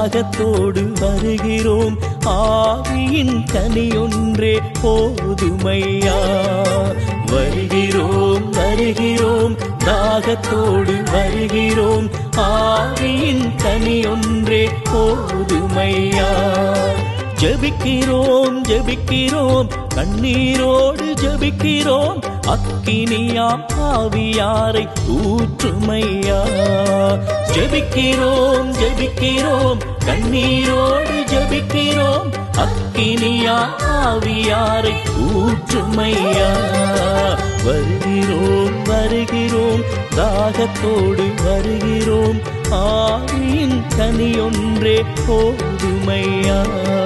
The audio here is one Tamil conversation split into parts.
தாகத்தோடு வருகிறோம் ஆவியின் கனியொன்றே போதுமையா வருகிறோம் வருகிறோம் தாகத்தோடு வருகிறோம் ஆவியின் கனியொன்றே போதுமையா ஜெபிக்கிறோம் ஜெபிக்கிறோம் கண்ணீரோடு ஜெபிக்கிறோம் அக்கினியாம் ஆவியாரை ஊற்றுமையா ஜெபிக்கிறோம் ஜெபிக்கிறோம் கண்ணீரோடு ஜெபிக்கிறோம் அக்கினியா ஆவியாரை ஊற்றுமையா வருகிறோம் வருகிறோம் தாகத்தோடு வருகிறோம் ஆவியின் கனியொன்றே போதுமையா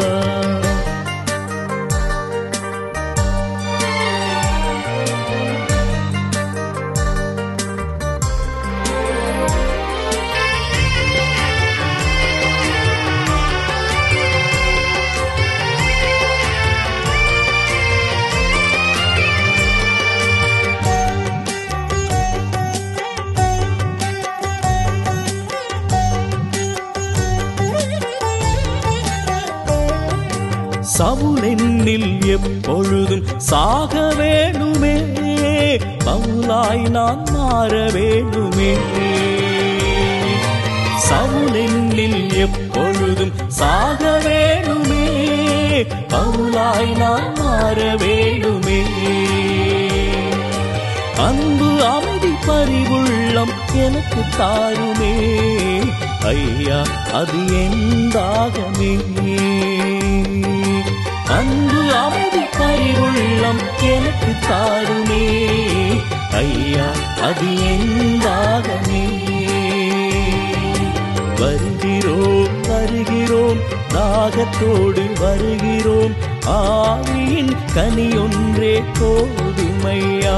சவுலென்னில் எப்பொழுதும் சாக வேணுமே பவுலாய் நான் மாற வேணுமே சவுலென்னில் எப்பொழுதும் சாக வேணுமே பவுலாய் நான் மாற வேணுமே அன்பு அமைதி பறிவுள்ளம் எனக்கு தாருமே ஐயா அது எந்தாகமே அன்பு அமைதி பறிவுள்ளம் எனக்கு தாருமே ஐயா அது எந்தாகமே வருகிறோம் வருகிறோம் தாகத்தோடு வருகிறோம் ஆவியின் கனியொன்றே போதுமையா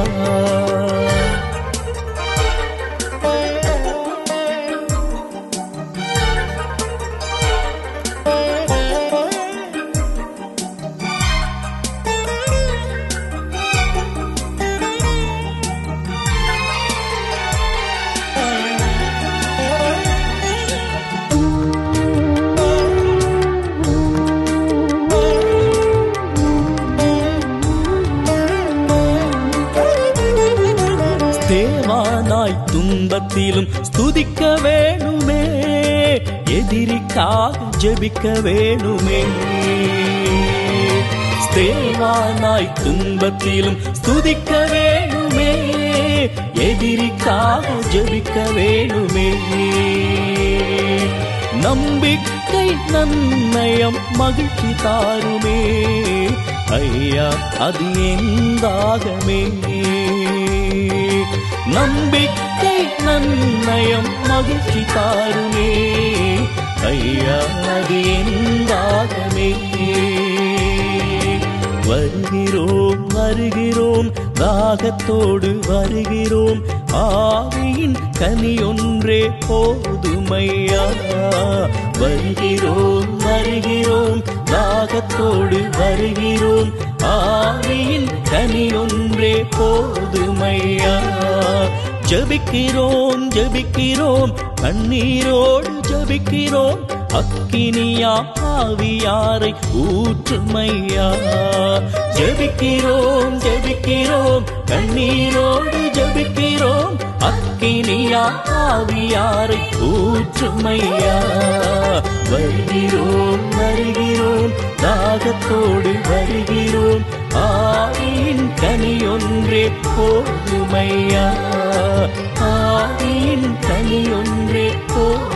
தேவானாய் துன்பத்திலும் ஸ்துதிக்க வேணுமே எதிரிக்காக ஜெபிக்க வேணுமே தேவானாய் துன்பத்திலும் ஸ்துதிக்க வேணுமே எதிரிக்காக ஜெபிக்க வேணுமே நம்பிக்கை நன்னயம் மகிழ்ச்சி தாருமே ஐயா அது எந்தாகமே நம்பிக்கை நன்னயம் மகிழ்ச்சி தாருமே ஐயா அது எந்தாகமே வருகிறோம் வருகிறோம் தாகத்தோடு வருகிறோம் ஆவியின் கனியொன்றே போதுமையா வருகிறோம் வருகிறோம் தாகத்தோடு வருகிறோம் ஆவியின் கனியொன்றே போதுமையா ஜபிக்கிறோம் ஜபிக்கிறோம் கண்ணீரோடு ஜபிக்கிறோம் அக்கினியா ஆவியாரை ஊற்றுமையா ஜபிக்கிறோம் ஜபிக்கிறோம் கண்ணீரோடு ஜபிக்கிறோம் அக்கினியா ஆவியாரை ஊற்றுமையா வருகிறோம் வருகிறோம் தாகத்தோடு வருகிறோம் ஆவியின் கனியொன்றே போதுமையா ஆவியின் கனியொன்றே போதுமையா